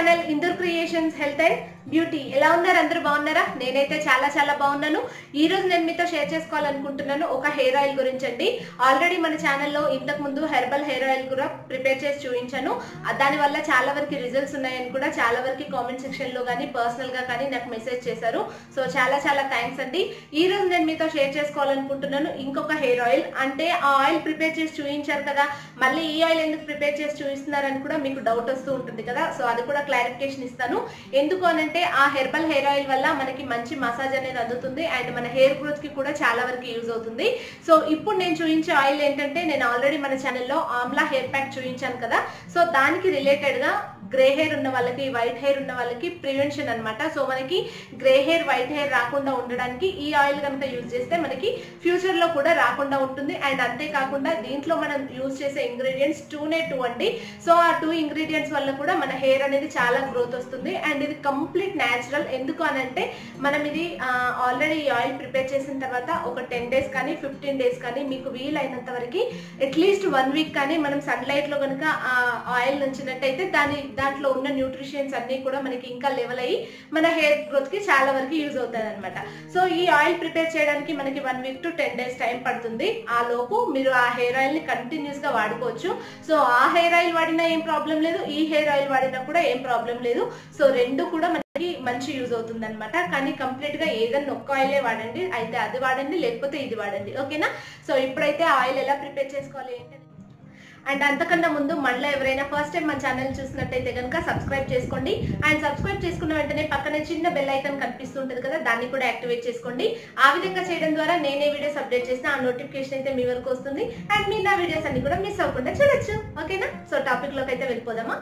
channel Indur creations health and beauty ఎలా ఉన్నారు అందరూ బాగున్నారా నేనైతే చాలా చాలా బాగున్నాను ఈ రోజు నేను మీతో షేర్ చేసుకోవాలనుకుంటున్నాను ఒక హెయిర్ ఆయిల్ గురించి అండి ఆల్రెడీ మన ఛానల్లో ఇంతకు ముందు హెర్బల్ హెయిర్ ఆయిల్ కూడా ప్రిపేర్ చేసి చూపించాను ఆ దాని వల్ల చాలా వరకు రిజల్ట్స్ ఉన్నాయని కూడా చాలా వరకు కామెంట్ సెక్షన్ లో కానీ పర్సనల్ గా కానీ నాకు మెసేజ్ చేశారు సో చాలా చాలా థ్యాంక్స్ అండి ఈ రోజు నేను మీతో షేర్ చేసుకోవాలనుకుంటున్నాను ఇంకొక హెయిర్ ఆయిల్ అంటే ఆ ఆయిల్ ప్రిపేర్ చేసి చూపించారు కదా మళ్ళీ ఈ ఆయిల్ ఎందుకు ప్రిపేర్ చేసి చూపిస్తున్నారని కూడా మీకు డౌట్ వస్తూ ఉంటుంది కదా సో అది కూడా క్లారిఫికేషన్ ఇస్తాను ఎందుకు అనంటే ఆ హెర్బల్ హెయిర్ ఆయిల్ వల్ల మనకి మంచి మసాజ్ అనేది అందుతుంది అండ్ మన హెయిర్ గ్రోత్ కి కూడా చాలా వరకు యూజ్ అవుతుంది సో ఇప్పుడు నేను చూపించే ఆయిల్ ఏంటంటే నేను ఆల్రెడీ మన ఛానల్లో ఆమ్లా హెయిర్ ప్యాక్ చూపించాను కదా సో దానికి రిలేటెడ్ గా గ్రే హెయిర్ ఉన్న వాళ్ళకి వైట్ హెయిర్ ఉన్న వాళ్ళకి ప్రివెన్షన్ అన్నమాట సో మనకి గ్రే హెయిర్ వైట్ హెయిర్ రాకుండా ఉండడానికి ఈ ఆయిల్ కనుక యూజ్ చేస్తే మనకి ఫ్యూచర్ లో కూడా రాకుండా ఉంటుంది అండ్ అంతేకాకుండా దీంట్లో మనం యూజ్ చేసే ఇంగ్రీడియంట్స్ టూనే టూ అండి సో ఆ టూ ఇంగ్రీడియంట్స్ వల్ల కూడా మన హెయిర్ అనేది చాలా గ్రోత్ వస్తుంది అండ్ ఇది కంప్లీట్ న్యాచురల్ ఎందుకు అనంటే మనం ఇది ఆల్రెడీ ఈ ఆయిల్ ప్రిపేర్ చేసిన తర్వాత ఒక టెన్ డేస్ కానీ ఫిఫ్టీన్ డేస్ కానీ మీకు వీలైనంత వరకు అట్లీస్ట్ వన్ వీక్ కానీ మనం సన్లైట్ లో కనుక ఆ ఆయిల్ నుంచినట్టయితే దాని దాంట్లో ఉన్న న్యూట్రిషన్స్ అన్ని కూడా మనకి ఇంకా లెవెల్ అయ్యి మన హెయిర్ గ్రోత్ కి చాలా వరకు యూజ్ అవుతుంది అనమాట సో ఈ ఆయిల్ ప్రిపేర్ చేయడానికి మనకి one week to ten days time పడుతుంది ఆ లోపు మీరు ఆ హెయిర్ ఆయిల్ ని కంటిన్యూస్ గా వాడుకోవచ్చు సో ఆ హెయిర్ ఆయిల్ వాడినా ఏం ప్రాబ్లం లేదు ఈ హెయిర్ ఆయిల్ వాడినా కూడా ఏం ప్రాబ్లం లేదు సో రెండు కూడా మనకి మంచి యూజ్ అవుతుంది అనమాట కానీ కంప్లీట్ గా ఏదైనా ఒక్క ఆయిలే వాడండి అయితే అది వాడండి లేకపోతే ఇది వాడండి ఓకేనా సో ఇప్పుడైతే ఆయిల్ ఎలా ప్రిపేర్ చేసుకోవాలి ఏంటని అండ్ అంతకన్నా ముందు మళ్ళీ ఎవరైనా ఫస్ట్ టైం మన ఛానల్ చూసినట్టయితే కనుక సబ్స్క్రైబ్ చేసుకోండి అండ్ సబ్స్క్రైబ్ చేసుకున్న వెంటనే పక్కనే చిన్న బెల్ ఐకాన్ కనిపిస్తుంటుంది కదా దాన్ని కూడా యాక్టివేట్ చేసుకోండి ఆ విధంగా చేయడం ద్వారా నేనే వీడియోస్ అప్డేట్ చేసిన ఆ నోటిఫికేషన్ అయితే మీ వరకు వస్తుంది అండ్ మీరు నా వీడియోస్ అన్ని కూడా మిస్ అవ్వకుండా చూడొచ్చు ఓకేనా సో టాపిక్ లోకి అయితే వెళ్ళిపోదామా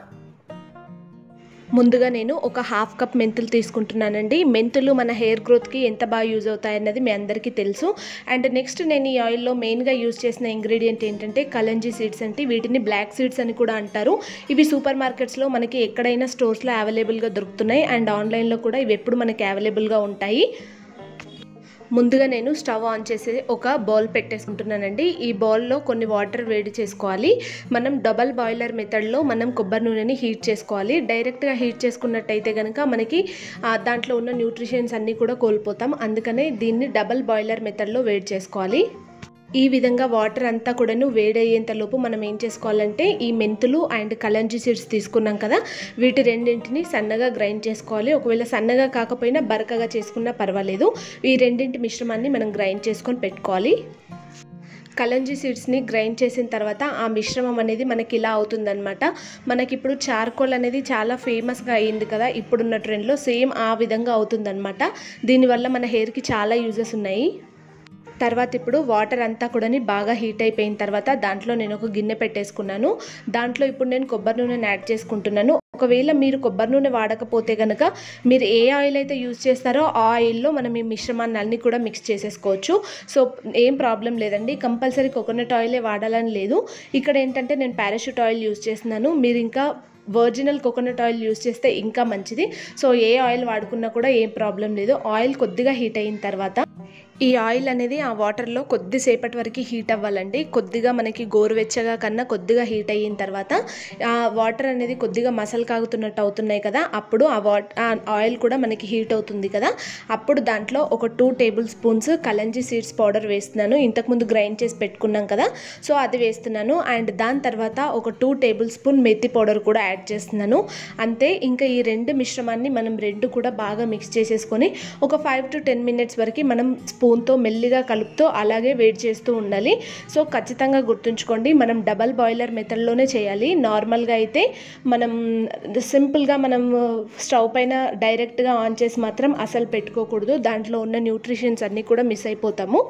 ముందుగా నేను ఒక హాఫ్ కప్ మెంతులు తీసుకుంటున్నానండి మెంతులు మన హెయిర్ గ్రోత్కి ఎంత బాగా యూజ్ అవుతాయన్నది మీ అందరికీ తెలుసు అండ్ నెక్స్ట్ నేను ఈ ఆయిల్లో మెయిన్గా యూజ్ చేసిన ఇంగ్రీడియంట్ ఏంటంటే కలంజీ సీడ్స్ అంటే వీటిని బ్లాక్ సీడ్స్ అని కూడా అంటారు ఇవి సూపర్ మార్కెట్స్లో మనకి ఎక్కడైనా స్టోర్స్లో అవైలబుల్గా దొరుకుతున్నాయి అండ్ ఆన్లైన్లో కూడా ఇవి ఎప్పుడు మనకి అవైలబుల్గా ఉంటాయి ముందుగా నేను స్టవ్ ఆన్ చేసి ఒక బౌల్ పెట్టేసుకుంటున్నానండి ఈ బౌల్లో కొన్ని వాటర్ వేడి చేసుకోవాలి మనం డబల్ బాయిలర్ మెథడ్లో మనం కొబ్బరి నూనెని హీట్ చేసుకోవాలి డైరెక్ట్గా హీట్ చేసుకున్నట్టయితే కనుక మనకి దాంట్లో ఉన్న న్యూట్రిషన్స్ అన్నీ కూడా కోల్పోతాం అందుకనే దీన్ని డబల్ బాయిలర్ మెథడ్లో వేడి చేసుకోవాలి ఈ విధంగా వాటర్ అంతా కూడాను వేడయ్యేంతలోపు మనం ఏం చేసుకోవాలంటే ఈ మెంతులు అండ్ కలంజీ సీడ్స్ తీసుకున్నాం కదా వీటి రెండింటిని సన్నగా గ్రైండ్ చేసుకోవాలి ఒకవేళ సన్నగా కాకపోయినా బరకగా చేసుకున్నా పర్వాలేదు ఈ రెండింటి మిశ్రమాన్ని మనం గ్రైండ్ చేసుకొని పెట్టుకోవాలి కలంజీ సీడ్స్ని గ్రైండ్ చేసిన తర్వాత ఆ మిశ్రమం అనేది మనకి ఇలా అవుతుందన్నమాట మనకి ఇప్పుడు చార్కోల్ అనేది చాలా ఫేమస్గా అయ్యింది కదా ఇప్పుడున్న ట్రెండ్లో సేమ్ ఆ విధంగా అవుతుందన్నమాట దీనివల్ల మన హెయిర్కి చాలా యూజెస్ ఉన్నాయి తర్వాత ఇప్పుడు వాటర్ అంతా కూడా బాగా హీట్ అయిపోయిన తర్వాత దాంట్లో నేను ఒక గిన్నె పెట్టేసుకున్నాను దాంట్లో ఇప్పుడు నేను కొబ్బరి నూనెని యాడ్ చేసుకుంటున్నాను ఒకవేళ మీరు కొబ్బరి నూనె వాడకపోతే కనుక మీరు ఏ ఆయిల్ అయితే యూజ్ చేస్తారో ఆ ఆయిల్లో మనం ఈ మిశ్రమాన్ని అన్ని కూడా మిక్స్ చేసేసుకోవచ్చు సో ఏం ప్రాబ్లం లేదండి కంపల్సరీ కోకోనట్ ఆయిలే వాడాలని లేదు ఇక్కడ ఏంటంటే నేను పారాషూట్ ఆయిల్ యూజ్ చేస్తున్నాను మీరు ఇంకా ఒరిజినల్ కోకోనట్ ఆయిల్ యూస్ చేస్తే ఇంకా మంచిది సో ఏ ఆయిల్ వాడుకున్నా కూడా ఏం ప్రాబ్లం లేదు ఆయిల్ కొద్దిగా హీట్ అయిన తర్వాత ఈ ఆయిల్ అనేది ఆ వాటర్లో కొద్దిసేపటి వరకు హీట్ అవ్వాలండి కొద్దిగా మనకి గోరువెచ్చగా కన్నా కొద్దిగా హీట్ అయిన తర్వాత ఆ వాటర్ అనేది కొద్దిగా మసలు కాగుతున్నట్టు అవుతున్నాయి కదా అప్పుడు ఆ వాట్ ఆ ఆయిల్ కూడా మనకి హీట్ అవుతుంది కదా అప్పుడు దాంట్లో ఒక two tablespoons kalonji seeds powder వేస్తున్నాను ఇంతకుముందు గ్రైండ్ చేసి పెట్టుకున్నాం కదా సో అది వేస్తున్నాను అండ్ దాని తర్వాత ఒక two tablespoon methi powder కూడా యాడ్ చేస్తున్నాను అంతే ఇంకా ఈ రెండు మిశ్రమాన్ని మనం రెండు కూడా బాగా మిక్స్ చేసేసుకొని ఒక ఫైవ్ టు టెన్ మినిట్స్ వరకు మనం స్పూన్తో మెల్లిగా కలుపుతూ అలాగే వేడి చేస్తూ ఉండాలి సో ఖచ్చితంగా గుర్తుంచుకోండి మనం డబల్ బాయిలర్ మెథడ్లోనే చేయాలి నార్మల్గా అయితే మనం సింపుల్గా మనం స్టవ్ పైన డైరెక్ట్గా ఆన్ చేసి మాత్రం అసలు పెట్టుకోకూడదు దాంట్లో ఉన్న న్యూట్రిషన్స్ అన్నీ కూడా మిస్ అయిపోతాము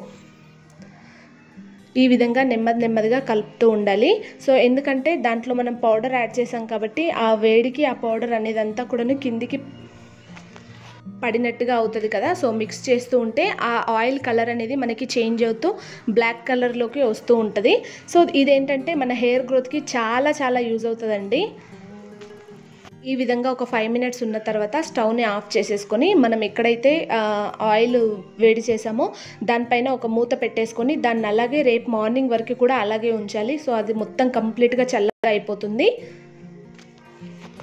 ఈ విధంగా నెమ్మది నెమ్మదిగా కలుపుతూ ఉండాలి సో ఎందుకంటే దాంట్లో మనం పౌడర్ యాడ్ చేసాం కాబట్టి ఆ వేడికి ఆ పౌడర్ అనేది అంతా కూడా కిందికి పడినట్టుగా అవుతుంది కదా సో మిక్స్ చేస్తూ ఉంటే ఆ ఆయిల్ కలర్ అనేది మనకి చేంజ్ అవుతూ బ్లాక్ కలర్లోకి వస్తూ ఉంటుంది సో ఇదేంటంటే మన హెయిర్ గ్రోత్కి చాలా చాలా యూజ్ అవుతుందండి ఈ విధంగా ఒక ఫైవ్ మినిట్స్ ఉన్న తర్వాత స్టవ్ని ఆఫ్ చేసేసుకొని మనం ఎక్కడైతే ఆ, ఆయిల్ వేడి చేసామో దానిపైన ఒక మూత పెట్టేసుకొని దాన్ని అలాగే రేపు మార్నింగ్ వరకు కూడా అలాగే ఉంచాలి సో అది మొత్తం కంప్లీట్గా చల్లగా అయిపోతుంది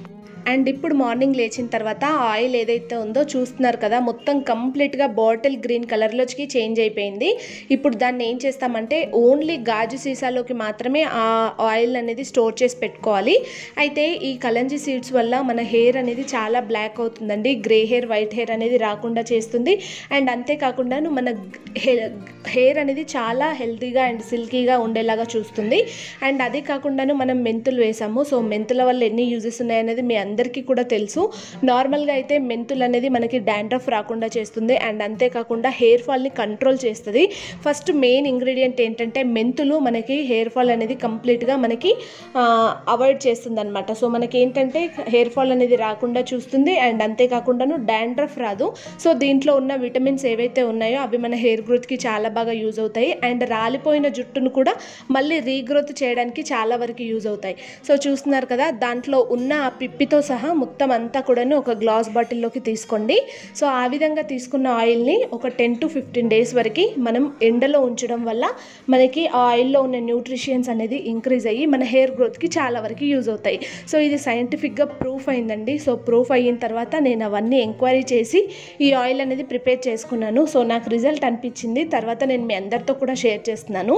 అండ్ ఇప్పుడు మార్నింగ్ లేచిన తర్వాత ఆయిల్ ఏదైతే ఉందో చూస్తున్నారు కదా మొత్తం కంప్లీట్గా బాటిల్ గ్రీన్ కలర్లోకి చేంజ్ అయిపోయింది ఇప్పుడు దాన్ని ఏం చేస్తామంటే ఓన్లీ గాజు సీసాలోకి మాత్రమే ఆ ఆయిల్ అనేది స్టోర్ చేసి పెట్టుకోవాలి అయితే ఈ కలంజీ సీడ్స్ వల్ల మన హెయిర్ అనేది చాలా బ్లాక్ అవుతుందండి గ్రే హెయిర్ వైట్ హెయిర్ అనేది రాకుండా చేస్తుంది అండ్ అంతేకాకుండా మన హెయిర్ అనేది చాలా హెల్తీగా అండ్ సిల్కీగా ఉండేలాగా చూస్తుంది అండ్ అదే కాకుండాను మనం మెంతులు వేసాము సో మెంతుల వల్ల ఎన్ని యూజెస్ ఉన్నాయనేది మీ అందరికీ కూడా తెలుసు నార్మల్గా అయితే మెంతులు అనేది మనకి డాండ్రఫ్ రాకుండా చేస్తుంది అండ్ అంతేకాకుండా హెయిర్ ఫాల్ని కంట్రోల్ చేస్తుంది ఫస్ట్ మెయిన్ ఇంగ్రీడియంట్ ఏంటంటే మెంతులు మనకి హెయిర్ ఫాల్ అనేది కంప్లీట్గా మనకి అవాయిడ్ చేస్తుంది అనమాట సో మనకి ఏంటంటే హెయిర్ ఫాల్ అనేది రాకుండా చూస్తుంది అండ్ అంతేకాకుండాను డాండ్రఫ్ రాదు సో దీంట్లో ఉన్న విటమిన్స్ ఏవైతే ఉన్నాయో అవి మన హెయిర్ గ్రోత్కి చాలా బాగా యూజ్ అవుతాయి అండ్ రాలిపోయిన జుట్టును కూడా మళ్ళీ రీగ్రోత్ చేయడానికి చాలా వరకు యూజ్ అవుతాయి సో చూస్తున్నారు కదా దాంట్లో ఉన్న ఆ పిప్పితో సహా మొత్తం అంతా కూడాను ఒక గ్లాస్ బాటిల్లోకి తీసుకోండి సో ఆ విధంగా తీసుకున్న ఆయిల్ని ఒక టెన్ టు ఫిఫ్టీన్ డేస్ వరకు మనం ఎండలో ఉంచడం వల్ల మనకి ఆ ఆయిల్లో ఉన్న న్యూట్రిషియన్స్ అనేది ఇంక్రీజ్ అయ్యి మన హెయిర్ గ్రోత్కి చాలా వరకు యూజ్ అవుతాయి సో ఇది సైంటిఫిక్గా ప్రూఫ్ అయిందండి సో ప్రూఫ్ అయిన తర్వాత నేను అవన్నీ ఎంక్వైరీ చేసి ఈ ఆయిల్ అనేది ప్రిపేర్ చేసుకున్నాను సో నాకు రిజల్ట్ అనిపించింది తర్వాత నేను మీ అందరితో కూడా షేర్ చేస్తున్నాను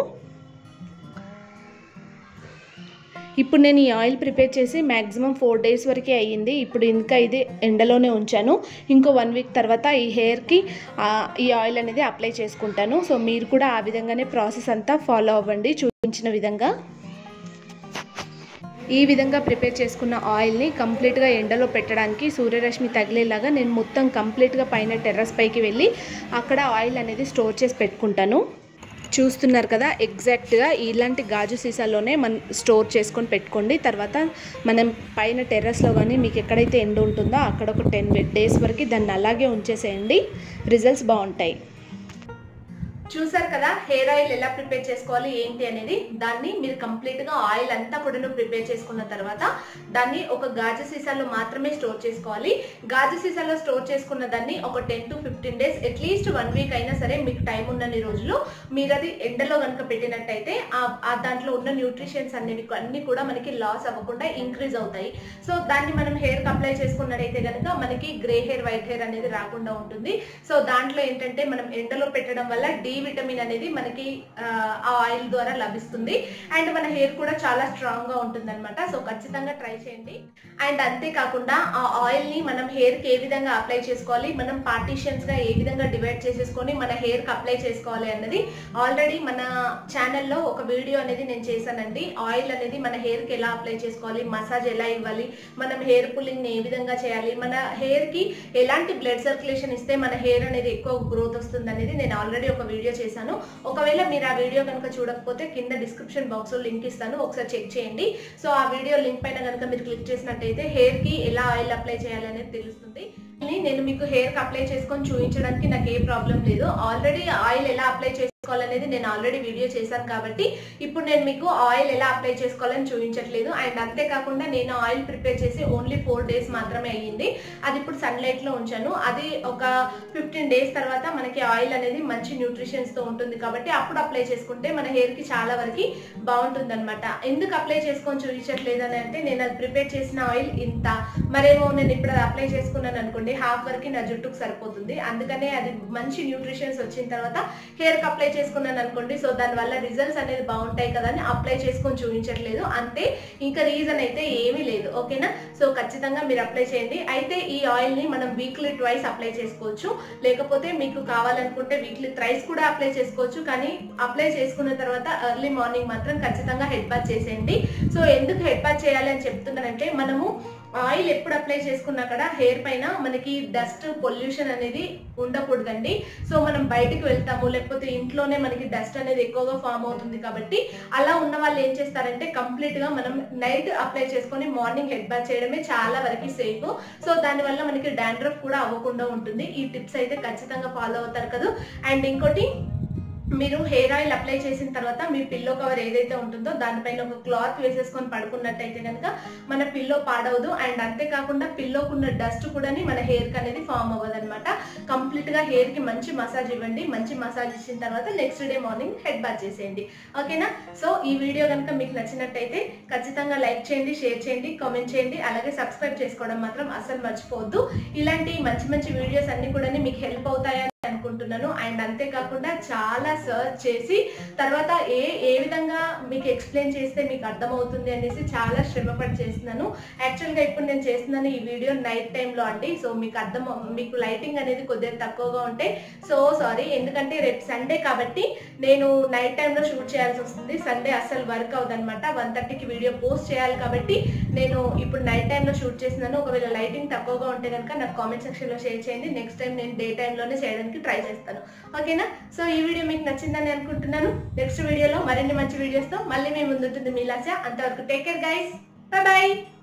ఇప్పుడు నేను ఈ ఆయిల్ ప్రిపేర్ చేసి మ్యాక్సిమం ఫోర్ డేస్ వరకే అయ్యింది ఇప్పుడు ఇంకా ఇది ఎండలోనే ఉంచాను ఇంకో వన్ వీక్ తర్వాత ఈ హెయిర్కి ఈ ఆయిల్ అనేది అప్లై చేసుకుంటాను సో మీరు కూడా ఆ విధంగానే ప్రాసెస్ అంతా ఫాలో అవ్వండి చూపించిన విధంగా ఈ విధంగా ప్రిపేర్ చేసుకున్న ఆయిల్ని కంప్లీట్గా ఎండలో పెట్టడానికి సూర్యరశ్మి తగిలేలాగా నేను మొత్తం కంప్లీట్గా పైన టెర్రస్ పైకి వెళ్ళి అక్కడ ఆయిల్ అనేది స్టోర్ చేసి పెట్టుకుంటాను చూస్తున్నారు కదా ఎగ్జాక్ట్గా ఇలాంటి గాజు సీసాలోనే మనం స్టోర్ చేసుకొని పెట్టుకోండి తర్వాత మనం పైన టెర్రస్లో కానీ మీకు ఎక్కడైతే ఎండ ఉంటుందో అక్కడ ఒక టెన్ డేస్ వరకు దాన్ని అలాగే ఉంచేసేయండి రిజల్ట్స్ బాగుంటాయి చూసారు కదా హెయిర్ ఆయిల్ ఎలా ప్రిపేర్ చేసుకోవాలి ఏంటి అనేది దాన్ని మీరు కంప్లీట్ గా ఆయిల్ అంతా కూడా ప్రిపేర్ చేసుకున్న తర్వాత దాన్ని ఒక గాజు సీసాలో మాత్రమే స్టోర్ చేసుకోవాలి గాజు సీసాలో స్టోర్ చేసుకున్న దాన్ని ఒక ten to fifteen days at least one week అయినా సరే మీకు టైం ఉన్నన్ని రోజులు మీరు అది ఎండలో కనుక పెట్టినట్టయితే ఆ దాంట్లో ఉన్న న్యూట్రిషన్స్ అనేవి అన్ని కూడా మనకి లాస్ అవ్వకుండా ఇంక్రీజ్ అవుతాయి సో దాన్ని మనం హెయిర్ అప్లై చేసుకున్నట్టయితే కనుక మనకి గ్రే హెయిర్ వైట్ హెయిర్ అనేది రాకుండా ఉంటుంది సో దాంట్లో ఏంటంటే మనం ఎండలో పెట్టడం వల్ల డి విటమిన్ అనేది మనకి ఆ ఆయిల్ ద్వారా లభిస్తుంది అండ్ మన హెయిర్ కూడా చాలా స్ట్రాంగ్ గా ఉంటుంది అనమాట సో ఖచ్చితంగా ట్రై చేయండి అండ్ అంతేకాకుండా ఆ ఆయిల్ ని మనం హెయిర్ కి ఏ విధంగా అప్లై చేసుకోవాలి మనం పార్టీషన్స్ గా ఏ విధంగా డివైడ్ చేసేసుకొని మన హెయిర్ కి అప్లై చేసుకోవాలి అన్నది ఆల్రెడీ మన ఛానల్లో ఒక వీడియో అనేది నేను చేశానండి ఆయిల్ అనేది మన హెయిర్ కి ఎలా అప్లై చేసుకోవాలి మసాజ్ ఎలా ఇవ్వాలి మనం హెయిర్ పుల్లింగ్ ని ఏ విధంగా చేయాలి మన హెయిర్ కి ఎలాంటి బ్లడ్ సర్క్యులేషన్ ఇస్తే మన హెయిర్ అనేది ఎక్కువ గ్రోత్ వస్తుంది అనేది నేను ఆల్రెడీ ఒక వీడియో చేశాను ఒకవేళ మీరు ఆ వీడియో కనుక చూడకపోతే కింద డిస్క్రిప్షన్ బాక్స్ లో లింక్ ఇస్తాను ఒకసారి చెక్ చేయండి సో ఆ వీడియో లింక్ పైన కనుక మీరు క్లిక్ చేసినట్టయితే హెయిర్ కి ఎలా ఆయిల్ అప్లై చేయాలి అనేది తెలుస్తుంది నేను మీకు హెయిర్ కి అప్లై చేసుకొని చూపించడానికి నాకు ఏ ప్రాబ్లం లేదు ఆల్రెడీ ఆయిల్ ఎలా అప్లై చేసుకోవాలనేది నేను ఆల్రెడీ వీడియో చేశాను కాబట్టి ఇప్పుడు నేను మీకు ఆయిల్ ఎలా అప్లై చేసుకోవాలని చూపించట్లేదు అండ్ అంతేకాకుండా నేను ఆయిల్ ప్రిపేర్ చేసి ఓన్లీ ఫోర్ డేస్ మాత్రమే అయ్యింది అది ఇప్పుడు సన్లైట్ లో ఉంచాను అది ఒక ఫిఫ్టీన్ డేస్ తర్వాత మనకి ఆయిల్ అనేది మంచి న్యూట్రిషన్స్ తో ఉంటుంది కాబట్టి అప్పుడు అప్లై చేసుకుంటే మన హెయిర్ కి చాలా వరకు బాగుంటుంది అనమాట ఎందుకు అప్లై చేసుకొని చూపించట్లేదు అని అంటే నేను అది ప్రిపేర్ చేసిన ఆయిల్ ఇంత మరేమో నేను ఇప్పుడు అది అప్లై చేసుకున్నాను అనుకోండి హాఫ్ వరకు నా జుట్టుకు సరిపోతుంది అందుకనే అది మంచి న్యూట్రిషన్స్ వచ్చిన తర్వాత హెయిర్ కి అప్లై చేసుకున్నాను అనుకోండి సో దానివల్ల రిజల్ట్స్ అనేది బాగుంటాయి కదా అని అప్లై చేసుకొని చూపించట్లేదు అంతే ఇంకా రీజన్ అయితే ఏమీ లేదు ఓకేనా సో ఖచ్చితంగా మీరు అప్లై చేయండి అయితే ఈ ఆయిల్ ని మనం వీక్లీ ట్వైస్ అప్లై చేసుకోవచ్చు లేకపోతే మీకు కావాలనుకుంటే వీక్లీ థ్రైస్ కూడా అప్లై చేసుకోవచ్చు కానీ అప్లై చేసుకున్న తర్వాత ఎర్లీ మార్నింగ్ మాత్రం ఖచ్చితంగా హెడ్ బాత్ చేసేయండి సో ఎందుకు హెడ్ బాత్ చేయాలి అని చెప్తున్నానంటే మనము ఆయిల్ ఎప్పుడు అప్లై చేసుకున్నా కూడా హెయిర్ పైన మనకి డస్ట్ పొల్యూషన్ అనేది ఉండకూడదండి సో మనం బయటికి వెళ్తాము లేకపోతే ఇంట్లోనే మనకి డస్ట్ అనేది ఎక్కువగా ఫామ్ అవుతుంది కాబట్టి అలా ఉన్న వాళ్ళు ఏం చేస్తారంటే కంప్లీట్ గా మనం నైట్ అప్లై చేసుకొని మార్నింగ్ హెడ్ బాత్ చేయడమే చాలా వరకు సేఫ్ సో దానివల్ల మనకి డాండ్రఫ్ కూడా అవ్వకుండా ఉంటుంది ఈ టిప్స్ అయితే ఖచ్చితంగా ఫాలో అవుతారు కదా అండ్ ఇంకోటి మీరు హెయిర్ ఆయిల్ అప్లై చేసిన తర్వాత మీ పిల్లో కవర్ ఏదైతే ఉంటుందో దానిపైన ఒక క్లాత్ వేసేసుకొని పడుకున్నట్టయితే కనుక మన పిల్లో పాడవదు అండ్ అంతేకాకుండా పిల్లోకున్న డస్ట్ కూడా మన హెయిర్ కి అనేది ఫామ్ అవ్వదు అనమాట కంప్లీట్ గా హెయిర్ కి మంచి మసాజ్ ఇవ్వండి మంచి మసాజ్ ఇచ్చిన తర్వాత next day morning head bath చేసేయండి ఓకేనా సో ఈ వీడియో కనుక మీకు నచ్చినట్టయితే ఖచ్చితంగా లైక్ చేయండి షేర్ చేయండి కామెంట్ చేయండి అలాగే సబ్స్క్రైబ్ చేసుకోవడం మాత్రం అసలు మర్చిపోవద్దు ఇలాంటి మంచి మంచి వీడియోస్ అన్ని కూడా మీకు హెల్ప్ అవుతాయని అనుకుంటున్నాను అండ్ అంతేకాకుండా చాలా సర్చ్ చేసి తర్వాత ఏ ఏ విధంగా మీకు ఎక్స్ప్లెయిన్ చేస్తే మీకు అర్థమవుతుంది అనేసి చాలా శ్రమపడి చేస్తున్నాను యాక్చువల్గా ఇప్పుడు నేను చేస్తున్నాను ఈ వీడియో నైట్ టైంలో అండి సో మీకు అర్థం మీకు లైటింగ్ అనేది కొద్దిగా తక్కువగా ఉంటే సో సారీ ఎందుకంటే రేపు సండే కాబట్టి నేను నైట్ టైంలో షూట్ చేయాల్సి వస్తుంది సండే అస్సలు వర్క్ అవుతుంది అనమాట వన్ థర్టీకి వీడియో పోస్ట్ చేయాలి కాబట్టి నేను ఇప్పుడు నైట్ టైంలో షూట్ చేస్తున్నాను ఒకవేళ లైటింగ్ తక్కువగా ఉంటే కనుక నాకు కామెంట్ సెక్షన్లో షేర్ చేయండి నెక్స్ట్ టైం నేను డే టైంలోనే చేయడానికి ట్రై చేస్తాను ఓకేనా సో ఈ వీడియో మీకు నచ్చిందని అనుకుంటున్నాను నెక్స్ట్ వీడియోలో మరిన్ని మంచి వీడియోస్తో మళ్ళీ మీ ముందుంటుంది మీ లాస అంతవరకు take care guys bye bye